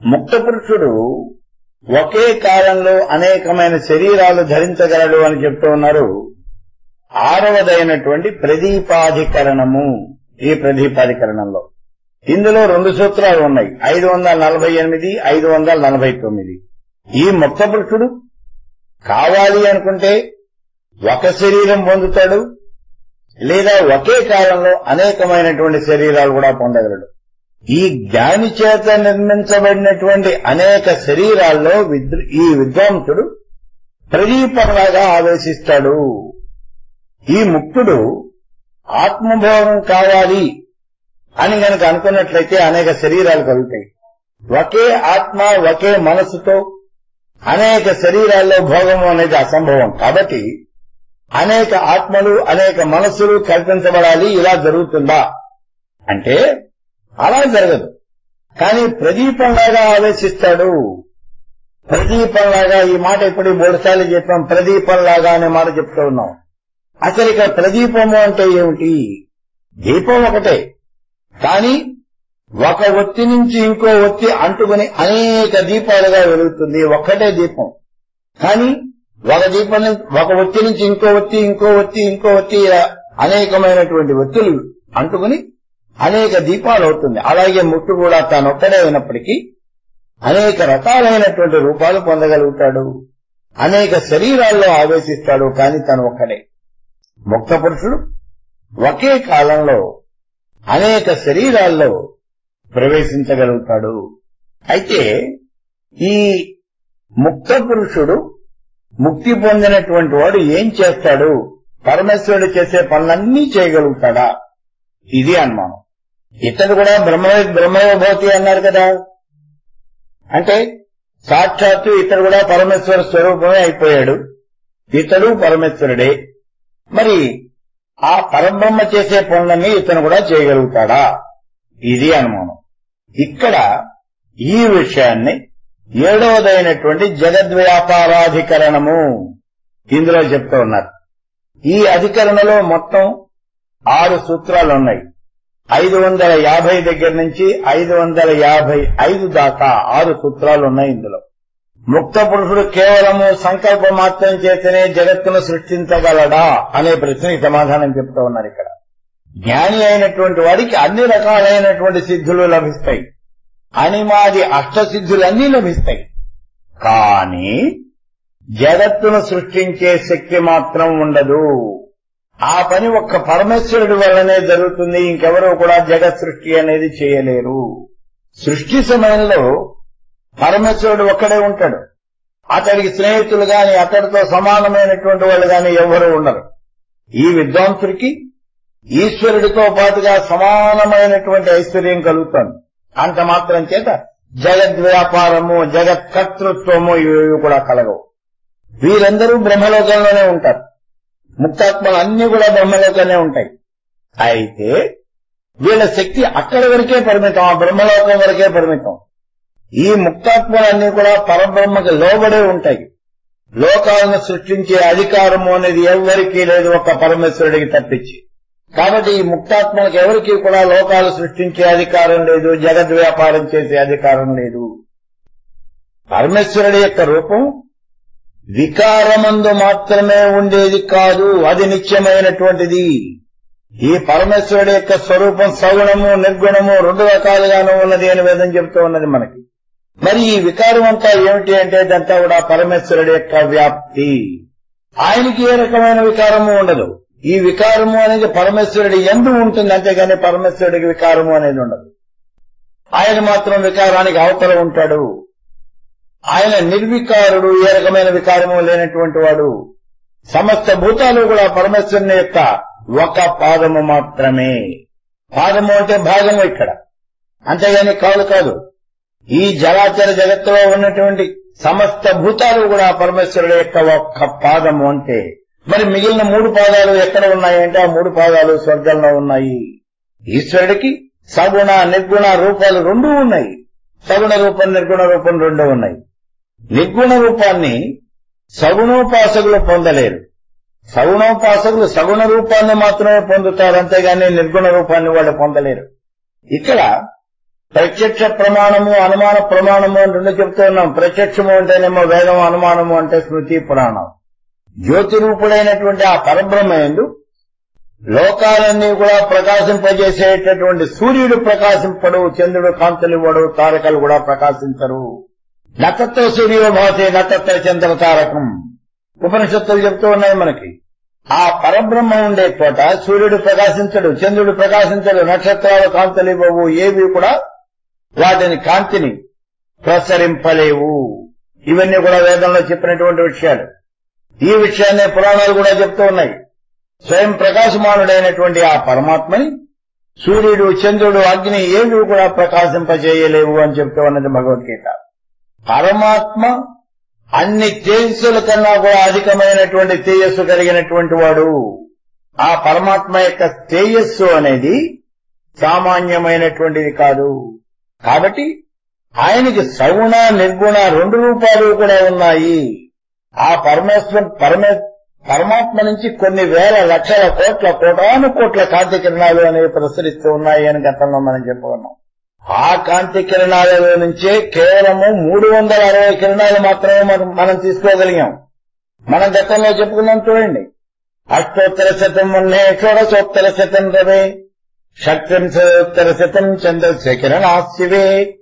ముక్త పురుషుడు ఒకే కాలంలో అనేకమైన శరీరాలు ధరించగలడు అని చెప్తూ ఉన్నారు ఆరవదైనటువంటి ప్రదీపాధికరణము ఈ ప్రదీపాధికరణంలో ఇందులో రెండు సూత్రాలు ఉన్నాయి ఐదు వందల నలభై ఎనిమిది ఐదు వందల నలభై తొమ్మిది ఈ ముక్త పురుషుడు కావాలి అనుకుంటే ఒక శరీరం పొందుతాడు లేదా ఒకే కాలంలో అనేకమైనటువంటి శరీరాలు కూడా పొందగలడు ఈ జ్ఞాని చేత నిర్మించబడినటువంటి అనేక శరీరాల్లో విద్ర- ఈ విద్వాంసుడు ప్రదీపంలాగా ఆవేశిస్తాడు ఈ ముక్తుడు ఆత్మభోగం కావాలి అని గనక అనుకున్నట్లయితే అనేక శరీరాలు కలుగుతాయి ఒకే ఆత్మ ఒకే మనసుతో అనేక శరీరాల్లో భోగము అనేది అసంభవం కాబట్టి అనేక ఆత్మలు అనేక మనస్సులు కల్పించబడాలి ఇలా జరుగుతుందా అంటే అలా జరగదు కానీ ప్రదీపంలాగా ఆలోచిస్తాడు ప్రదీపంలాగా ఈ మాట ఇప్పుడు మూడుసార్లు చెప్పాం ప్రదీపంలాగా అనే మాట చెప్తూ ఉన్నాం అసలు ఇక ప్రదీపము అంటే ఏమిటి దీపం ఒకటే కానీ ఒక ఒత్తి నుంచి ఇంకో ఒత్తి అంటుకుని అనేక దీపాలుగా వెలుగుతుంది ఒక్కటే దీపం కానీ ఒక దీపం నుంచి ఒక ఒత్తి నుంచి ఇంకో ఒత్తి ఇంకో ఒత్తి ఇంకో ఒత్తి ఇలా అనేకమైనటువంటి ఒత్తులు అంటుకుని అనేక దీపాలు అవుతుంది అలాగే ముట్టు కూడా తానొక్కడే అయినప్పటికీ అనేక రకాలైనటువంటి రూపాలు పొందగలుగుతాడు అనేక శరీరాల్లో ఆవేశిస్తాడు కానీ తను ఒక్కడే ముక్త పురుషుడు ఒకే కాలంలో అనేక శరీరాల్లో ప్రవేశించగలుగుతాడు అయితే ఈ ముక్త పురుషుడు ముక్తి పొందినటువంటి వాడు ఏం చేస్తాడు పరమేశ్వరుడు చేసే పనులన్నీ చేయగలుగుతాడా ఇది అనుమానం ఇతడు కూడా బ్రహ్మ బ్రహ్మయోభవతి అన్నారు కదా అంటే సాక్షాత్తు ఇతడు కూడా పరమేశ్వర స్వరూపమే అయిపోయాడు ఇతడు పరమేశ్వరుడే మరి ఆ పరబ్రహ్మ చేసే పనులన్నీ ఇతను కూడా చేయగలుగుతాడా ఇది అనుమానం ఇక్కడ ఈ విషయాన్ని ఏడవదైనటువంటి జగద్వ్యాపారాధికరణము ఇందులో చెప్తూ ఉన్నారు ఈ అధికరణలో మొత్తం ఆరు సూత్రాలు ఉన్నాయి ఐదు వందల యాభై దగ్గర నుంచి ఐదు వందల యాభై ఐదు దాకా ఆరు సూత్రాలు ఉన్నాయి ఇందులో ముక్త పురుషుడు కేవలము సంకల్ప మాత్రం చేతనే జగత్తును సృష్టించగలడా అనే ప్రశ్నకి సమాధానం చెప్తూ ఉన్నారు ఇక్కడ జ్ఞాని అయినటువంటి వాడికి అన్ని రకాలైనటువంటి సిద్ధులు లభిస్తాయి అనిమాది అష్టసిద్ధులన్నీ లభిస్తాయి కానీ జగత్తును సృష్టించే శక్తి మాత్రం ఉండదు ఆ పని ఒక్క పరమేశ్వరుడి వల్లనే జరుగుతుంది ఇంకెవరూ కూడా జగత్ సృష్టి అనేది చేయలేరు సృష్టి సమయంలో పరమేశ్వరుడు ఒక్కడే ఉంటాడు అతడికి స్నేహితులు గాని అతడితో సమానమైనటువంటి వాళ్ళు గాని ఎవరు ఉండరు ఈ విద్వాంసుడికి ఈశ్వరుడితో పాటుగా సమానమైనటువంటి ఐశ్వర్యం కలుగుతుంది అంత మాత్రం చేత జగద్వ్యాపారము జగత్ కర్తృత్వము ఇవి కూడా కలగవు వీరందరూ బ్రహ్మలోకంలోనే ఉంటారు ముక్తాత్మలు అన్ని కూడా బ్రహ్మలోకంలోనే ఉంటాయి అయితే వీళ్ళ శక్తి అక్కడి వరకే పరిమితం ఆ బ్రహ్మలోకం వరకే పరిమితం ఈ ముక్తాత్మలన్నీ కూడా పరబ్రహ్మకి లోబడే ఉంటాయి లోకాలను సృష్టించే అధికారము అనేది ఎవరికీ లేదు ఒక పరమేశ్వరుడికి తప్పించి కాబట్టి ఈ ముక్తాత్మలకు ఎవరికి కూడా లోకాలు సృష్టించే అధికారం లేదు జగద్ వ్యాపారం చేసే అధికారం లేదు పరమేశ్వరుడి యొక్క రూపం వికారమందు మాత్రమే ఉండేది కాదు అది నిత్యమైనటువంటిది ఈ పరమేశ్వరుడి యొక్క స్వరూపం సగుణము నిర్గుణము రెండు రకాలుగాను ఉన్నది అని వేదం చెబుతూ ఉన్నది మనకి మరి ఈ వికారం అంతా ఏమిటి అంటే ఇదంతా కూడా పరమేశ్వరుడి యొక్క వ్యాప్తి ఆయనకి ఏ రకమైన వికారము ఉండదు ఈ వికారము అనేది పరమేశ్వరుడి ఎందు ఉంటుంది అంతేగాని పరమేశ్వరుడికి వికారము అనేది ఉండదు ఆయన మాత్రం వికారానికి అవతల ఉంటాడు ఆయన నిర్వికారుడు ఏ రకమైన వికారము లేనటువంటి వాడు సమస్త భూతాలు కూడా పరమేశ్వరుని యొక్క ఒక పాదము మాత్రమే పాదము అంటే భాగము ఇక్కడ అంతేగాని కాదు కాదు ఈ జలాచర జగత్తులో ఉన్నటువంటి సమస్త భూతాలు కూడా పరమేశ్వరుడు యొక్క ఒక్క పాదము అంటే మరి మిగిలిన మూడు పాదాలు ఎక్కడ ఉన్నాయి అంటే ఆ మూడు పాదాలు స్వర్గంలో ఉన్నాయి ఈశ్వరుడికి సగుణ నిర్గుణ రూపాలు రెండూ ఉన్నాయి సగుణ రూపం నిర్గుణ రూపం రెండూ ఉన్నాయి నిర్గుణ రూపాన్ని సగుణోపాసకులు పొందలేరు సగుణోపాసకులు సగుణ రూపాన్ని మాత్రమే పొందుతారు అంతేగాని నిర్గుణ రూపాన్ని వాళ్ళు పొందలేరు ఇక్కడ ప్రత్యక్ష ప్రమాణము అనుమాన ప్రమాణము అని రెండు చెప్తూ ఉన్నాం ప్రత్యక్షము అంటేనేమో వేదం అనుమానము అంటే స్మృతి పురాణం జ్యోతి రూపుడైనటువంటి ఆ పరబ్రహ్మయందు లోకాలన్నీ కూడా ప్రకాశింపజేసేటటువంటి సూర్యుడు ప్రకాశింపడు చంద్రుడు కాంతులివ్వడు తారకలు కూడా ప్రకాశించరు నక్షత్ర సూర్యోభాసే నక్షత్ర చంద్ర తారకం ఉపనిషత్తులు చెప్తూ ఉన్నాయి మనకి ఆ పరబ్రహ్మ ఉండే చోట సూర్యుడు ప్రకాశించడు చంద్రుడు ప్రకాశించడు నక్షత్రాలు కాంతులివ్వవు ఏవి కూడా వాటిని కాంతిని ప్రసరింపలేవు ఇవన్నీ కూడా వేదంలో చెప్పినటువంటి విషయాలు ఈ విషయాన్ని పురాణాలు కూడా చెప్తూ ఉన్నాయి స్వయం ప్రకాశమానుడైనటువంటి ఆ పరమాత్మని సూర్యుడు చంద్రుడు అగ్ని ఏవి కూడా ప్రకాశింపజేయలేవు అని చెప్తూ ఉన్నది భగవద్గీత పరమాత్మ అన్ని తేజస్సుల కన్నా కూడా అధికమైనటువంటి తేజస్సు కలిగినటువంటి వాడు ఆ పరమాత్మ యొక్క తేజస్సు అనేది సామాన్యమైనటువంటిది కాదు కాబట్టి ఆయనకి సగుణ నిర్గుణ రెండు రూపాలు కూడా ఉన్నాయి ఆ పరమేశ్వర పరమే పరమాత్మ నుంచి కొన్ని వేల లక్షల కోట్ల కోటాను కోట్ల కాంతి కిరణాలు అనేవి ప్రసరిస్తూ ఉన్నాయి అని గతంలో మనం చెప్పుకున్నాం ఆ కాంతి కిరణాలలో నుంచే కేవలము మూడు వందల అరవై కిరణాలు మాత్రమే మనం మనం తీసుకోగలిగాం మనం గతంలో చెప్పుకున్నాం చూడండి అష్టోత్తర శతం ఉన్నే షోడశోత్తర శతం రవే షట్త్రింశోత్తర శతం చంద్రస్య కిరణాశివే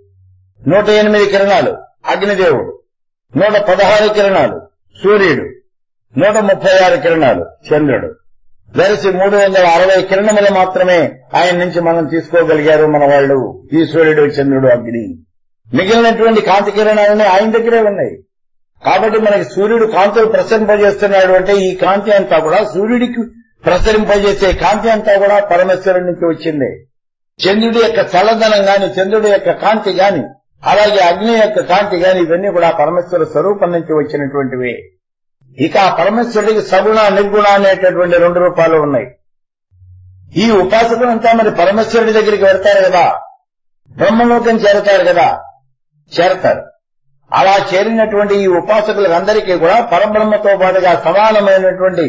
నూట ఎనిమిది కిరణాలు అగ్నిదేవుడు నూట పదహారు కిరణాలు సూర్యుడు నూట ముప్పై ఆరు కిరణాలు చంద్రుడు వెరసి మూడు వందల అరవై కిరణములు మాత్రమే ఆయన నుంచి మనం తీసుకోగలిగారు మన వాళ్ళు ఈ సూర్యుడు చంద్రుడు అగ్ని మిగిలినటువంటి కాంతి కిరణాలన్నీ ఆయన దగ్గరే ఉన్నాయి కాబట్టి మనకి సూర్యుడు కాంతులు ప్రసరింపజేస్తున్నాడు అంటే ఈ కాంతి అంతా కూడా సూర్యుడికి ప్రసరింపజేసే కాంతి అంతా కూడా పరమేశ్వరుడి నుంచి వచ్చింది చంద్రుడి యొక్క చల్లదనం గాని చంద్రుడి యొక్క కాంతి గాని అలాగే అగ్ని యొక్క కాంతి గాని ఇవన్నీ కూడా పరమేశ్వర స్వరూపం నుంచి వచ్చినటువంటివి ఇక ఆ పరమేశ్వరుడికి సగుణ నిర్గుణ అనేటటువంటి రెండు రూపాలు ఉన్నాయి ఈ ఉపాసకులంతా మరి పరమేశ్వరుడి దగ్గరికి వెళ్తారు కదా బ్రహ్మలోకం చేరతారు కదా చేరతారు అలా చేరినటువంటి ఈ ఉపాసకులందరికీ కూడా పరబ్రహ్మతో పాటుగా సమానమైనటువంటి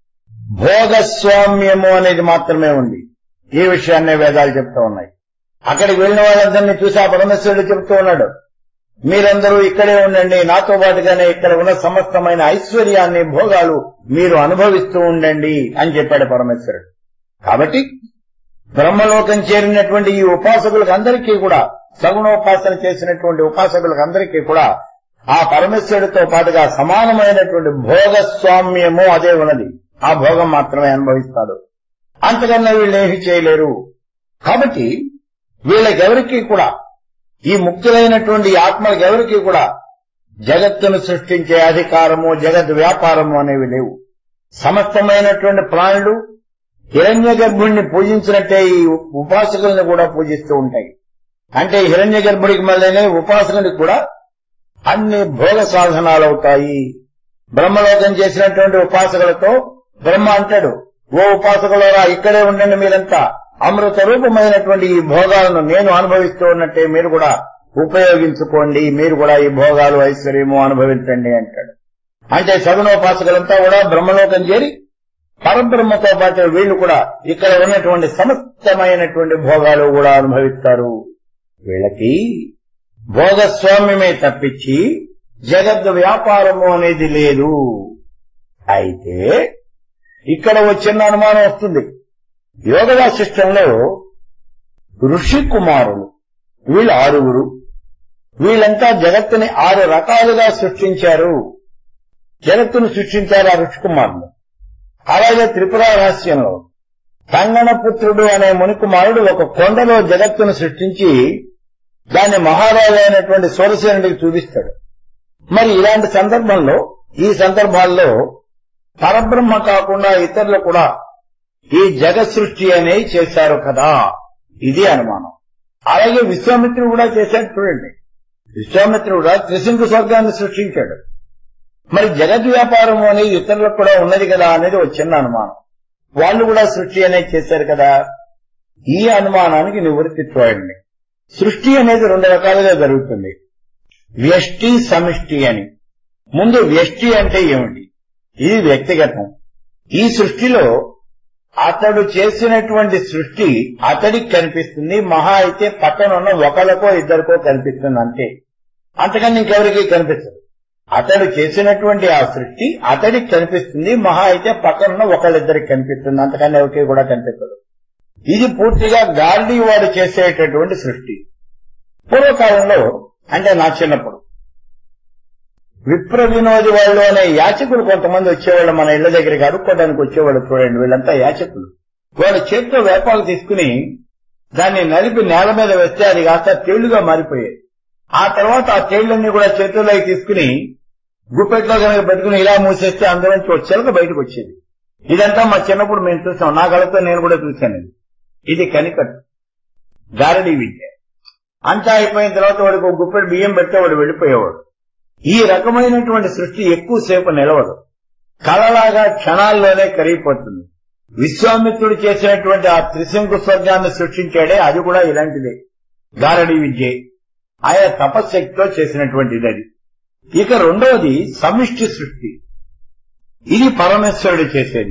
భోగస్వామ్యము అనేది మాత్రమే ఉంది ఈ విషయాన్నే వేదాలు చెప్తూ ఉన్నాయి అక్కడికి వెళ్ళిన వాళ్ళందరినీ చూసి ఆ పరమేశ్వరుడు చెప్తూ ఉన్నాడు మీరందరూ ఇక్కడే ఉండండి నాతో పాటుగానే ఇక్కడ ఉన్న సమస్తమైన ఐశ్వర్యాన్ని భోగాలు మీరు అనుభవిస్తూ ఉండండి అని చెప్పాడు పరమేశ్వరుడు కాబట్టి బ్రహ్మలోకం చేరినటువంటి ఈ ఉపాసకులకు అందరికీ కూడా సగుణోపాసన చేసినటువంటి ఉపాసకులకు అందరికీ కూడా ఆ పరమేశ్వరుడితో పాటుగా సమానమైనటువంటి భోగస్వామ్యము అదే ఉన్నది ఆ భోగం మాత్రమే అనుభవిస్తాడు అంతకన్నా వీళ్ళు ఏమీ చేయలేరు కాబట్టి వీళ్ళకెవరికీ కూడా ఈ ముక్తులైనటువంటి ఆత్మలకు ఎవరికి కూడా జగత్తును సృష్టించే అధికారము జగత్ వ్యాపారము అనేవి లేవు సమస్తమైనటువంటి ప్రాణులు హిరణ్య గర్భుణ్ణి పూజించినట్టే ఈ ఉపాసకుల్ని కూడా పూజిస్తూ ఉంటాయి అంటే హిరణ్య గర్భుడికి మళ్ళీనే ఉపాసకునికి కూడా అన్ని భోగ సాధనాలు అవుతాయి బ్రహ్మలోకం చేసినటువంటి ఉపాసకులతో బ్రహ్మ అంటాడు ఓ ఉపాసకులరా ఇక్కడే ఉండండి మీరంతా అమృత రూపమైనటువంటి ఈ భోగాలను నేను అనుభవిస్తూ ఉన్నట్టే మీరు కూడా ఉపయోగించుకోండి మీరు కూడా ఈ భోగాలు ఐశ్వర్యము అనుభవించండి అంటాడు అంటే సగుణోపాసకులంతా కూడా బ్రహ్మలోకం చేరి పరబ్రహ్మతో పాటు వీళ్ళు కూడా ఇక్కడ ఉన్నటువంటి సమస్తమైనటువంటి భోగాలు కూడా అనుభవిస్తారు వీళ్ళకి భోగస్వామ్యమే తప్పించి జగద్ వ్యాపారము అనేది లేదు అయితే ఇక్కడ వచ్చిన అనుమానం వస్తుంది యోగ వాసిష్టంలో ఋషి కుమారులు వీళ్ళు ఆరుగురు వీళ్ళంతా జగత్తుని ఆరు రకాలుగా సృష్టించారు జగత్తును సృష్టించారు ఆ ఋషి కుమారులు అలాగే త్రిపుర రహస్యంలో సంగణపుత్రుడు అనే మునికుమారుడు ఒక కొండలో జగత్తును సృష్టించి దాన్ని మహారాజు అయినటువంటి సూరసేనుడికి చూపిస్తాడు మరి ఇలాంటి సందర్భంలో ఈ సందర్భాల్లో పరబ్రహ్మ కాకుండా ఇతరులు కూడా ఈ జగత్ సృష్టి అనేది చేశారు కదా ఇది అనుమానం అలాగే విశ్వామిత్రుడు కూడా చేశాడు చూడండి విశ్వామిత్రుడు కూడా త్రిశంకు స్వర్గాన్ని సృష్టించాడు మరి జగత్ వ్యాపారం అనేది ఇతరులకు కూడా ఉన్నది కదా అనేది ఒక చిన్న అనుమానం వాళ్ళు కూడా సృష్టి అనేది చేశారు కదా ఈ అనుమానానికి నివృత్తి చూడండి సృష్టి అనేది రెండు రకాలుగా జరుగుతుంది వ్యష్టి సమిష్టి అని ముందు వ్యష్టి అంటే ఏమిటి ఇది వ్యక్తిగతం ఈ సృష్టిలో అతడు చేసినటువంటి సృష్టి అతడికి కనిపిస్తుంది మహా అయితే పక్కన ఉన్న ఒకరికో ఇద్దరికో కనిపిస్తుంది అంతే అంతకని ఇంకెవరికి కనిపించదు అతడు చేసినటువంటి ఆ సృష్టి అతడికి కనిపిస్తుంది మహా అయితే పక్కన ఒకళ్ళిద్దరికి కనిపిస్తుంది అంతకని ఎవరికి కూడా కనిపించదు ఇది పూర్తిగా గార్డీ వాడు చేసేటటువంటి సృష్టి పూర్వకాలంలో అంటే నా చిన్నప్పుడు విప్ర వినోది వాళ్ళు అనే యాచకులు కొంతమంది వచ్చేవాళ్ళు మన ఇళ్ల దగ్గరికి అడుక్కోవడానికి వచ్చేవాళ్ళు చూడండి వీళ్ళంతా యాచకులు వాళ్ళ చేతిలో వేపాలు తీసుకుని దాన్ని నలిపి నేల మీద వేస్తే అది కాస్త తేళ్లుగా మారిపోయేది ఆ తర్వాత ఆ తేళ్లన్నీ కూడా చేతుల్లోకి తీసుకుని గుప్పెట్లో కనుక పెట్టుకుని ఇలా మూసేస్తే అందులోంచి ఒక చిలక బయటకు వచ్చేది ఇదంతా మా చిన్నప్పుడు మేము చూసాం నా కళతో నేను కూడా చూశాను ఇది. ఇది కనికట్టు గారడీ విద్య అంతా అయిపోయిన తర్వాత వాడికి ఒక గుప్పెడు బియ్యం పెడితే వాడు వెళ్ళిపోయేవాడు ఈ రకమైనటువంటి సృష్టి ఎక్కువసేపు నిలవదు కళలాగా క్షణాల్లోనే కరిగిపోతుంది విశ్వామిత్రుడు చేసినటువంటి ఆ త్రిశంకు స్వర్గాన్ని సృష్టించాడే అది కూడా ఇలాంటిదే గారడీ విద్య ఆయా తపశక్తితో చేసినటువంటిది అది ఇక రెండవది సమిష్టి సృష్టి ఇది పరమేశ్వరుడు చేసేది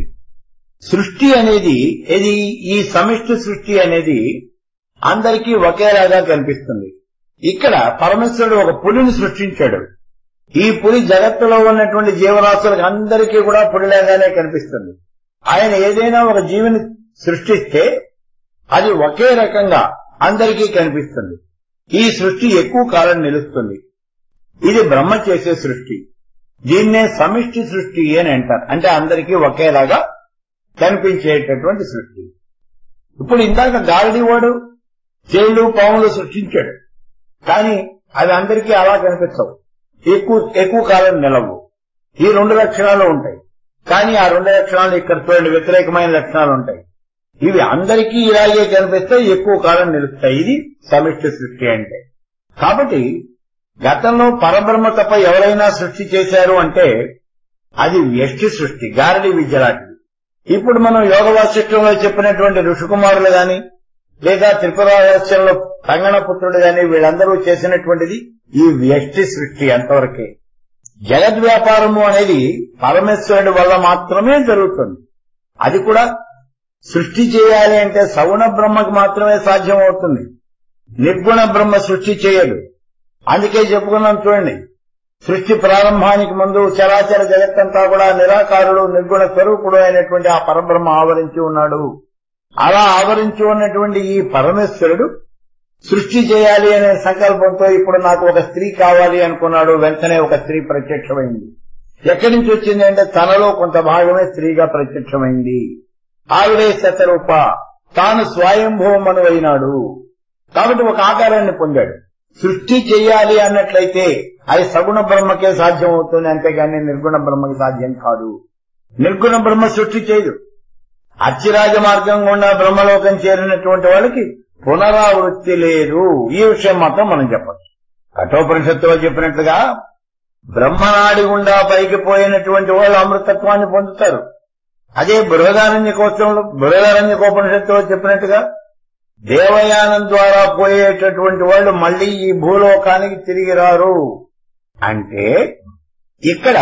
సృష్టి అనేది ఇది ఈ సమిష్టి సృష్టి అనేది అందరికీ ఒకేలాగా కనిపిస్తుంది ఇక్కడ పరమేశ్వరుడు ఒక పులిని సృష్టించాడు ఈ పులి జగత్తులో ఉన్నటువంటి జీవరాశులకు అందరికీ కూడా పులిలాగానే కనిపిస్తుంది ఆయన ఏదైనా ఒక జీవిని సృష్టిస్తే అది ఒకే రకంగా అందరికీ కనిపిస్తుంది ఈ సృష్టి ఎక్కువ కాలం నిలుస్తుంది ఇది బ్రహ్మ చేసే సృష్టి దీన్నే సమిష్టి సృష్టి అని అంటారు అంటే అందరికీ ఒకేలాగా కనిపించేటటువంటి సృష్టి ఇప్పుడు ఇందాక గాలిడి వాడు చేళ్లు పాములు సృష్టించాడు కానీ అవి అందరికీ అలా కనిపించవు ఎక్కువ ఎక్కువ కాలం నిలవు ఈ రెండు లక్షణాలు ఉంటాయి కానీ ఆ రెండు లక్షణాలు ఇక్కడ చూడండి వ్యతిరేకమైన లక్షణాలు ఉంటాయి ఇవి అందరికీ ఇలాగే కనిపిస్తే ఎక్కువ కాలం నిలుస్తాయి ఇది సమిష్టి సృష్టి అంటే కాబట్టి గతంలో పరబ్రహ్మ తప్ప ఎవరైనా సృష్టి చేశారు అంటే అది వ్యష్టి సృష్టి గారడి విద్య లాంటిది ఇప్పుడు మనం యోగ వాసిష్ఠంలో చెప్పినటువంటి ఋషికుమారులు గాని లేదా త్రిపురావాస్యంలో పుత్రుడు గాని వీళ్ళందరూ చేసినటువంటిది ఈ వ్యష్టి సృష్టి అంతవరకే జగద్వ్యాపారము అనేది పరమేశ్వరుడి వల్ల మాత్రమే జరుగుతుంది అది కూడా సృష్టి చేయాలి అంటే సగుణ బ్రహ్మకు మాత్రమే సాధ్యం అవుతుంది నిర్గుణ బ్రహ్మ సృష్టి చేయదు అందుకే చెప్పుకున్నాం చూడండి సృష్టి ప్రారంభానికి ముందు చరాచర జగత్తంతా కూడా నిరాకారుడు నిర్గుణ స్వరూపుడు అయినటువంటి ఆ పరబ్రహ్మ ఆవరించి ఉన్నాడు అలా ఆవరించి ఉన్నటువంటి ఈ పరమేశ్వరుడు సృష్టి చేయాలి అనే సంకల్పంతో ఇప్పుడు నాకు ఒక స్త్రీ కావాలి అనుకున్నాడు వెంటనే ఒక స్త్రీ ప్రత్యక్షమైంది ఎక్కడి నుంచి వచ్చింది అంటే తనలో కొంత భాగమే స్త్రీగా ప్రత్యక్షమైంది ఆవిడే శతరూప తాను స్వయంభూమను అయినాడు కాబట్టి ఒక ఆకారాన్ని పొందాడు సృష్టి చేయాలి అన్నట్లయితే అది సగుణ బ్రహ్మకే సాధ్యం అవుతుంది అంతేగాని నిర్గుణ బ్రహ్మకి సాధ్యం కాదు నిర్గుణ బ్రహ్మ సృష్టి చేయదు అచ్చిరాజ మార్గం గుండా బ్రహ్మలోకం చేరినటువంటి వాళ్ళకి పునరావృత్తి లేదు ఈ విషయం మాత్రం మనం చెప్పచ్చు కఠోపనిషత్తులో చెప్పినట్లుగా బ్రహ్మనాడి గుండా పైకి పోయినటువంటి వాళ్ళు అమృతత్వాన్ని పొందుతారు అదే బృహదారణ్య కోశంలో బృహదారణ్య కోపనిషత్తులో చెప్పినట్టుగా దేవయానం ద్వారా పోయేటటువంటి వాళ్ళు మళ్ళీ ఈ భూలోకానికి తిరిగి రారు అంటే ఇక్కడ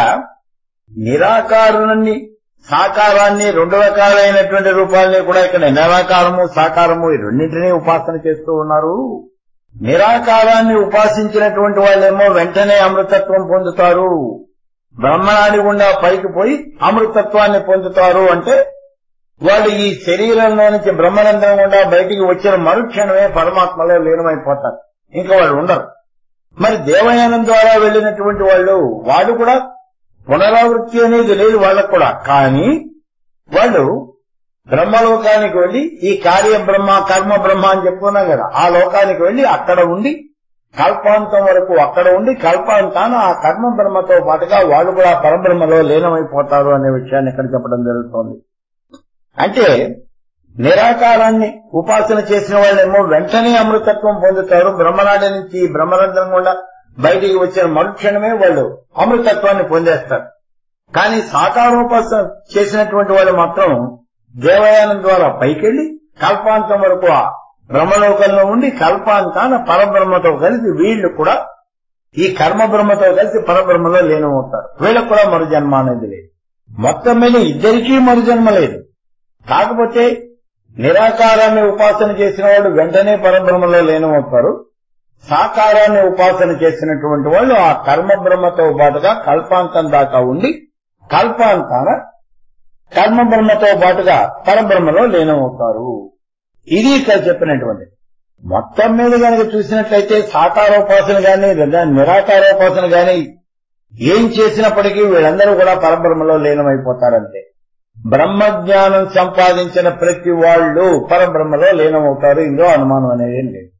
నిరాకారుని సాకారాన్ని రెండు రకాలైనటువంటి రూపాలని కూడా ఇక్కడ నిరాకారము సాకారము ఈ రెండింటినీ ఉపాసన చేస్తూ ఉన్నారు నిరాకారాన్ని ఉపాసించినటువంటి వాళ్ళేమో వెంటనే అమృతత్వం పొందుతారు బ్రహ్మనాడి గుండా పైకి పోయి అమృతత్వాన్ని పొందుతారు అంటే వాళ్ళు ఈ శరీరంలో నుంచి బ్రహ్మరంధ్రం గుండా బయటికి వచ్చిన మరుక్షణమే పరమాత్మలో లీనమైపోతారు ఇంకా వాళ్ళు ఉండరు మరి దేవయానం ద్వారా వెళ్ళినటువంటి వాళ్ళు వాళ్ళు కూడా పునరావృత్తి అనేది లేదు వాళ్ళకు కూడా కానీ వాళ్ళు బ్రహ్మలోకానికి వెళ్లి ఈ కార్య బ్రహ్మ కర్మ బ్రహ్మ అని చెప్పుకున్నాం కదా ఆ లోకానికి వెళ్లి అక్కడ ఉండి కల్పాంతం వరకు అక్కడ ఉండి కల్పాంతాన ఆ కర్మ బ్రహ్మతో పాటుగా వాళ్ళు కూడా పరబ్రహ్మలో లీనమైపోతారు అనే విషయాన్ని ఇక్కడ చెప్పడం జరుగుతోంది అంటే నిరాకారాన్ని ఉపాసన చేసిన వాళ్ళేమో వెంటనే అమృతత్వం పొందుతారు బ్రహ్మనాడి నుంచి బ్రహ్మరంధ్రం గుండా బయటికి వచ్చిన మరుక్షణమే వాళ్ళు అమృతత్వాన్ని పొందేస్తారు కానీ సాకారోపాసన చేసినటువంటి వాళ్ళు మాత్రం దేవయానం ద్వారా పైకెళ్లి కల్పాంతం వరకు ఆ బ్రహ్మలోకంలో ఉండి కల్పాంతాన పరబ్రహ్మతో కలిసి వీళ్ళు కూడా ఈ కర్మ బ్రహ్మతో కలిసి పరబ్రహ్మలో లీనమవుతారు వీళ్ళకు కూడా మరుజన్మ అనేది లేదు మొత్తం మీద ఇద్దరికీ మరుజన్మ లేదు కాకపోతే నిరాకారాన్ని ఉపాసన చేసిన వాళ్ళు వెంటనే పరబ్రహ్మలో లీనమవుతారు సాకారాన్ని ఉపాసన చేసినటువంటి వాళ్ళు ఆ కర్మ బ్రహ్మతో పాటుగా కల్పాంతం దాకా ఉండి కల్పాంతాన కర్మ బ్రహ్మతో పాటుగా పరబ్రహ్మలో లీనమవుతారు ఇది ఇక్కడ చెప్పినటువంటి మొత్తం మీద కనుక చూసినట్లయితే సాకారోపాసన గాని లేదా నిరాకారోపాసన గాని ఏం చేసినప్పటికీ వీళ్ళందరూ కూడా పరబ్రహ్మలో లీనమైపోతారంతే బ్రహ్మజ్ఞానం సంపాదించిన ప్రతి వాళ్ళు పరబ్రహ్మలో లీనమవుతారు ఇందులో అనుమానం అనేది ఏం లేదు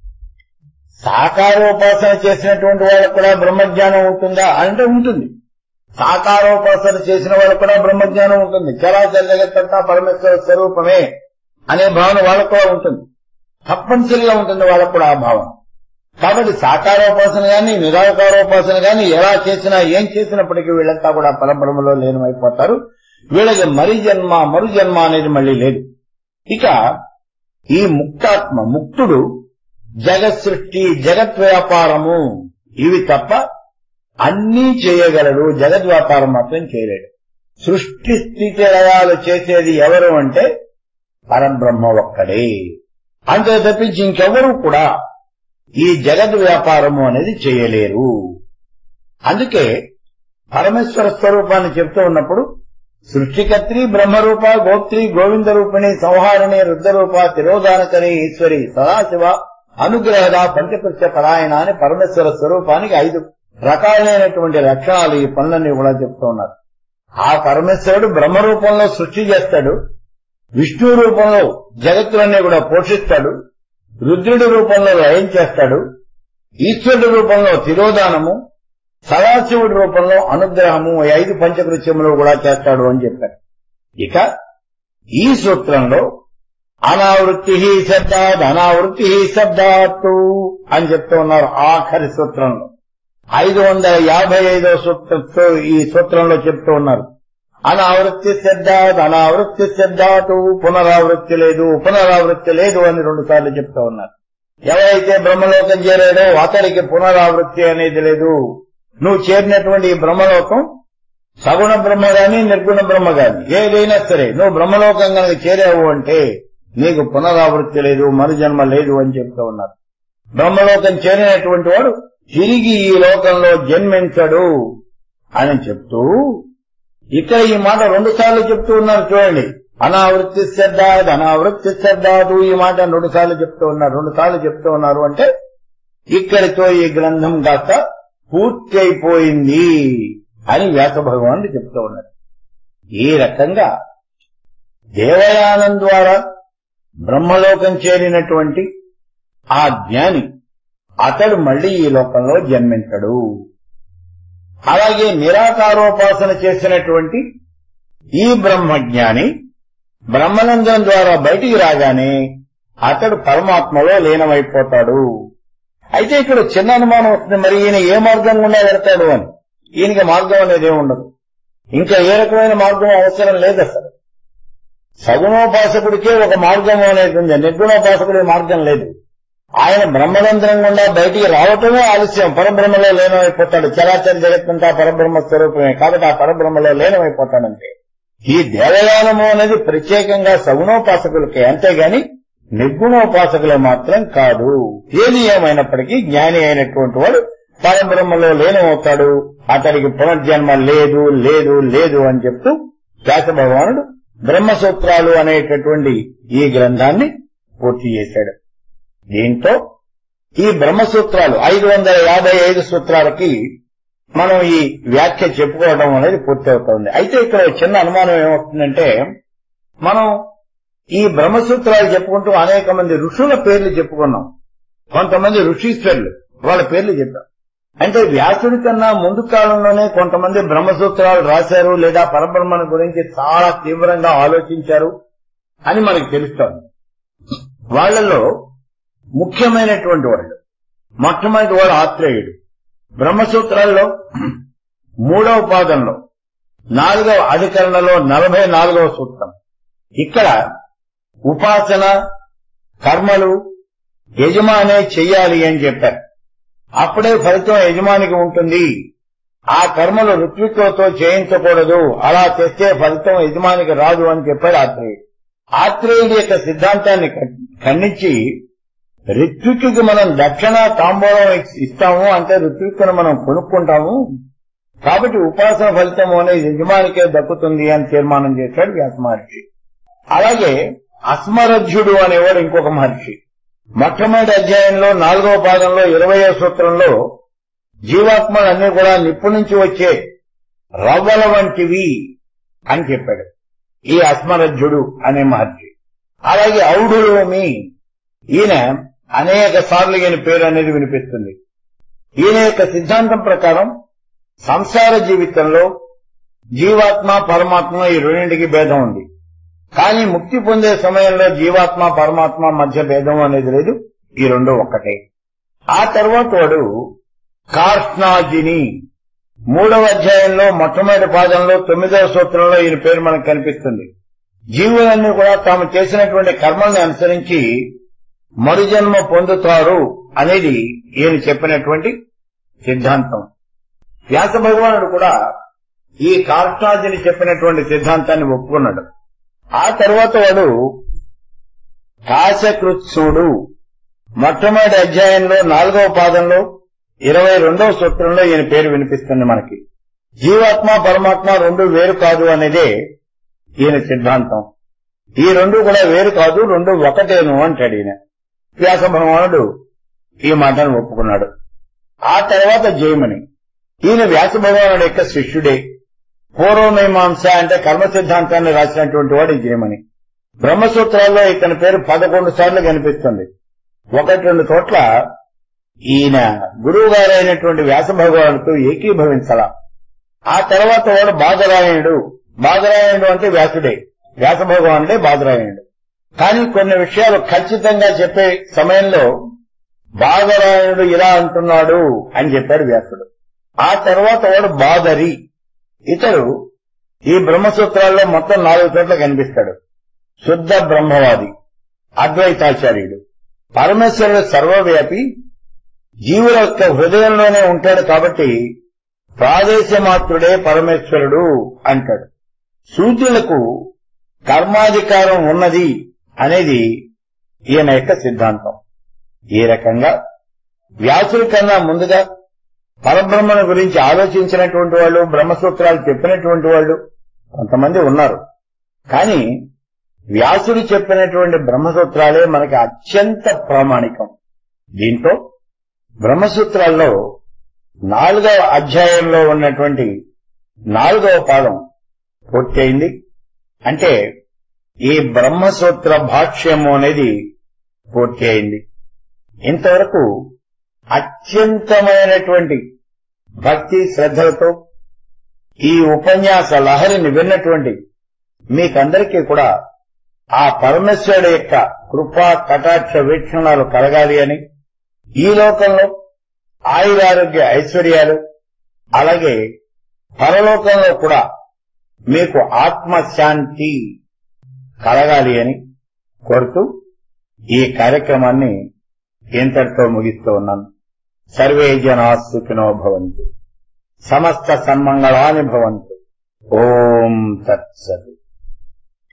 సాకారోపాసన చేసినటువంటి వాళ్ళకు కూడా బ్రహ్మజ్ఞానం ఉంటుందా అంటే ఉంటుంది సాకారోపాసన చేసిన వాళ్ళకు కూడా బ్రహ్మజ్ఞానం ఉంటుంది చరాచర జగత్తంతా పరమేశ్వర స్వరూపమే అనే భావన వాళ్ళకు కూడా ఉంటుంది తప్పనిసరిగా ఉంటుంది వాళ్ళకు కూడా ఆ భావన కాబట్టి సాకారోపాసన గాని నిరాకారోపాసన గాని ఎలా చేసినా ఏం చేసినప్పటికీ వీళ్ళంతా కూడా పరబ్రహ్మలో లీనమైపోతారు వీళ్ళకి మరి జన్మ మరు జన్మ అనేది మళ్ళీ లేదు ఇక ఈ ముక్తాత్మ ముక్తుడు జగత్ సృష్టి జగత్ వ్యాపారము ఇవి తప్ప అన్నీ చేయగలడు జగత్ వ్యాపారం మాత్రం చేయలేడు సృష్టి స్థితి లయాలు చేసేది ఎవరు అంటే పరబ్రహ్మ ఒక్కడే అంతే తప్పించి ఇంకెవరూ కూడా ఈ జగత్ వ్యాపారము అనేది చేయలేరు అందుకే పరమేశ్వర స్వరూపాన్ని చెప్తూ ఉన్నప్పుడు సృష్టికర్త్రి బ్రహ్మరూప గోప్త్రి గోవింద రూపిణి సంహారిణి రుద్రరూప తిరోధానకరి ఈశ్వరి సదాశివ అనుగ్రహద పంచకృత్య పరాయణ అని పరమేశ్వర స్వరూపానికి ఐదు రకాలైనటువంటి లక్షణాలు ఈ పనులన్నీ కూడా చెప్తూ ఉన్నారు ఆ పరమేశ్వరుడు బ్రహ్మ రూపంలో సృష్టి చేస్తాడు విష్ణు రూపంలో జగత్తులన్నీ కూడా పోషిస్తాడు రుద్రుడి రూపంలో లయం చేస్తాడు ఈశ్వరుడి రూపంలో తిరోధానము సదాశివుడి రూపంలో అనుగ్రహము ఈ ఐదు పంచకృత్యములు కూడా చేస్తాడు అని చెప్పారు ఇక ఈ సూత్రంలో అనావృత్తి శబ్దాత్ అనావృత్తి శబ్దాత్తు అని చెప్తూ ఉన్నారు ఆఖరి సూత్రంలో ఐదు వందల యాభై ఐదో సూత్రంతో ఈ సూత్రంలో చెప్తూ ఉన్నారు అనావృత్తి శబ్దాత్ అనావృత్తి శబ్దాతు పునరావృత్తి లేదు పునరావృత్తి లేదు అని రెండు సార్లు చెప్తూ ఉన్నారు ఎవరైతే బ్రహ్మలోకం చేరాడో అతడికి పునరావృత్తి అనేది లేదు నువ్వు చేరినటువంటి ఈ బ్రహ్మలోకం సగుణ బ్రహ్మ గాని నిర్గుణ బ్రహ్మ గాని ఏదైనా సరే నువ్వు బ్రహ్మలోకం కనుక చేరావు అంటే నీకు పునరావృత్తి లేదు మరుజన్మ లేదు అని చెప్తూ ఉన్నారు బ్రహ్మలోకం చేరినటువంటి వాడు తిరిగి ఈ లోకంలో జన్మించడు అని చెప్తూ ఇక్కడ ఈ మాట రెండు సార్లు చెప్తూ ఉన్నారు చూడండి అనావృత్తి శ్రద్ధాదు అనావృత్తి శ్రద్ధాదు ఈ మాట రెండు సార్లు చెప్తూ ఉన్నారు రెండు సార్లు చెప్తూ ఉన్నారు అంటే ఇక్కడితో ఈ గ్రంథం కాస్త పూర్తి అయిపోయింది అని వ్యాస భగవానుడు చెప్తూ ఉన్నారు ఈ రకంగా దేవయానం ద్వారా బ్రహ్మలోకం చేరినటువంటి ఆ జ్ఞాని అతడు మళ్లీ ఈ లోకంలో జన్మించడు అలాగే నిరాకారోపాసన చేసినటువంటి ఈ బ్రహ్మజ్ఞాని బ్రహ్మనందం ద్వారా బయటికి రాగానే అతడు పరమాత్మలో లీనమైపోతాడు అయితే ఇక్కడ చిన్న అనుమానం వస్తుంది మరి ఈయన ఏ మార్గం గుండా వెళ్తాడు అని ఈయనకి మార్గం అనేది ఏమి ఉండదు ఇంకా ఏ రకమైన మార్గం అవసరం లేదు అసలు సగుణోపాసకుడికే ఒక మార్గం అనేది ఉంది నిర్గుణోపాసకుడి మార్గం లేదు ఆయన బ్రహ్మరంధ్రం గుండా బయటికి రావటమే ఆలస్యం పరబ్రహ్మలో లీనమైపోతాడు చరాచర జగత్తంతా పరబ్రహ్మ స్వరూపమే కాబట్టి ఆ పరబ్రహ్మలో లీనమైపోతాడంతే ఈ దేవయానము అనేది ప్రత్యేకంగా సగుణోపాసకులకే అంతేగాని నిర్గుణోపాసకులు మాత్రం కాదు ఏది ఏమైనప్పటికీ జ్ఞాని అయినటువంటి వాడు పరబ్రహ్మలో లీనమవుతాడు అతడికి పునర్జన్మ లేదు లేదు లేదు అని చెప్తూ వ్యాస భగవానుడు బ్రహ్మసూత్రాలు అనేటటువంటి ఈ గ్రంథాన్ని పూర్తి చేశాడు దీంతో ఈ బ్రహ్మసూత్రాలు ఐదు వందల యాభై ఐదు సూత్రాలకి మనం ఈ వ్యాఖ్య చెప్పుకోవడం అనేది పూర్తవుతోంది అయితే ఇక్కడ చిన్న అనుమానం ఏమవుతుందంటే మనం ఈ బ్రహ్మసూత్రాలు చెప్పుకుంటూ అనేక మంది ఋషుల పేర్లు చెప్పుకున్నాం కొంతమంది ఋషీశ్వరులు వాళ్ళ పేర్లు చెప్పాం అంటే వ్యాసుడి కన్నా ముందు కాలంలోనే కొంతమంది బ్రహ్మసూత్రాలు రాశారు లేదా పరబ్రహ్మను గురించి చాలా తీవ్రంగా ఆలోచించారు అని మనకు తెలుస్తోంది వాళ్లలో ముఖ్యమైనటువంటి వాళ్ళు మొట్టమొదటి వాడు ఆత్రేయుడు బ్రహ్మసూత్రాల్లో మూడవ పాదంలో నాలుగవ అధికరణలో నలభై నాలుగవ సూత్రం ఇక్కడ ఉపాసన కర్మలు యజమానే చెయ్యాలి అని చెప్పారు అప్పుడే ఫలితం యజమానికి ఉంటుంది ఆ కర్మలు ఋత్వికతో చేయించకూడదు అలా చేస్తే ఫలితం యజమానికి రాదు అని చెప్పాడు ఆత్రేయుడు ఆత్రేయుడి యొక్క సిద్ధాంతాన్ని ఖండించి ఋత్విక్కి మనం దక్షిణ తాంబూలం ఇస్తాము అంటే ఋత్విక్కును మనం కొనుక్కుంటాము కాబట్టి ఉపాసన ఫలితము అనేది యజమానికే దక్కుతుంది అని తీర్మానం చేశాడు వ్యాస మహర్షి అలాగే అస్మరధ్యుడు అనేవాడు ఇంకొక మహర్షి మొట్టమొదటి అధ్యాయంలో నాలుగవ పాదంలో ఇరవయో సూత్రంలో జీవాత్మలన్నీ కూడా నిప్పు నుంచి వచ్చే రవ్వల వంటివి అని చెప్పాడు ఈ అస్మరధ్యుడు అనే మహర్షి అలాగే ఔడులోమి ఈయన అనేక సార్లు ఈయన పేరు అనేది వినిపిస్తుంది ఈయన యొక్క సిద్ధాంతం ప్రకారం సంసార జీవితంలో జీవాత్మ పరమాత్మ ఈ రెండింటికి భేదం ఉంది కానీ ముక్తి పొందే సమయంలో జీవాత్మ పరమాత్మ మధ్య భేదం అనేది లేదు ఈ రెండు ఒక్కటే ఆ తర్వాత వాడు కార్ష్ణాజిని మూడవ అధ్యాయంలో మొట్టమొదటి పాదంలో తొమ్మిదవ సూత్రంలో ఈయన పేరు మనకు కనిపిస్తుంది జీవులన్నీ కూడా తాము చేసినటువంటి కర్మల్ని అనుసరించి మరుజన్మ పొందుతారు అనేది ఈయన చెప్పినటువంటి సిద్ధాంతం వ్యాస భగవానుడు కూడా ఈ కార్ష్ణాజిని చెప్పినటువంటి సిద్ధాంతాన్ని ఒప్పుకున్నాడు ఆ తర్వాత వాడు కాశకృత్సుడు మొట్టమొదటి అధ్యాయంలో నాలుగవ పాదంలో ఇరవై రెండవ సూత్రంలో ఈయన పేరు వినిపిస్తుంది మనకి జీవాత్మ పరమాత్మ రెండు వేరు కాదు అనేదే ఈయన సిద్ధాంతం ఈ రెండు కూడా వేరు కాదు రెండు ఒకటేను అంటాడు ఈయన వ్యాస భగవానుడు ఈ మాటను ఒప్పుకున్నాడు ఆ తర్వాత జయమని ఈయన వ్యాస భగవానుడు యొక్క శిష్యుడే పూర్వమీమాంస అంటే కర్మ సిద్ధాంతాన్ని రాసినటువంటి వాడు జయమని బ్రహ్మసూత్రాల్లో ఇతని పేరు పదకొండు సార్లు కనిపిస్తుంది ఒకటి రెండు చోట్ల ఈయన గురువు గారైనటువంటి వ్యాస భగవానుడితో ఏకీభవించాల ఆ తర్వాత వాడు బాధరాయణుడు బాధరాయణుడు అంటే వ్యాసుడే వ్యాస భగవానుడే బాధరాయణుడు కానీ కొన్ని విషయాలు ఖచ్చితంగా చెప్పే సమయంలో బాధరాయణుడు ఇలా అంటున్నాడు అని చెప్పాడు వ్యాసుడు ఆ తర్వాత వాడు బాదరి ఇతడు ఈ బ్రహ్మసూత్రాల్లో మొత్తం నాలుగు చోట్ల కనిపిస్తాడు శుద్ధ బ్రహ్మవాది అద్వైతాచార్యుడు పరమేశ్వరుడు సర్వవ్యాపి జీవుల యొక్క హృదయంలోనే ఉంటాడు కాబట్టి ప్రాదేశమాత్రుడే పరమేశ్వరుడు అంటాడు సూర్యులకు కర్మాధికారం ఉన్నది అనేది ఈయన యొక్క సిద్ధాంతం ఈ రకంగా వ్యాసుడి కన్నా ముందుగా పరబ్రహ్మను గురించి ఆలోచించినటువంటి వాళ్ళు బ్రహ్మసూత్రాలు చెప్పినటువంటి వాళ్ళు కొంతమంది ఉన్నారు కానీ వ్యాసుడు చెప్పినటువంటి బ్రహ్మసూత్రాలే మనకి అత్యంత ప్రామాణికం దీంతో బ్రహ్మసూత్రాల్లో నాలుగవ అధ్యాయంలో ఉన్నటువంటి నాలుగవ పాదం పూర్తయింది అంటే ఈ బ్రహ్మసూత్ర భాష్యము అనేది పూర్తి అయింది ఇంతవరకు అత్యంతమైనటువంటి భక్తి శ్రద్ధలతో ఈ ఉపన్యాస లహరిని విన్నటువంటి మీకందరికీ కూడా ఆ పరమేశ్వరుడు యొక్క కృపా కటాక్ష వీక్షణాలు కలగాలి అని ఈ లోకంలో ఆయురారోగ్య ఐశ్వర్యాలు అలాగే పరలోకంలో కూడా మీకు ఆత్మశాంతి కలగాలి అని కోరుతూ ఈ కార్యక్రమాన్ని ఇంతటితో ముగిస్తూ ఉన్నాను సర్వే జనా సుఖినో భవంతు సమస్త సన్మంగళాని భవంతు ఓం తత్సత్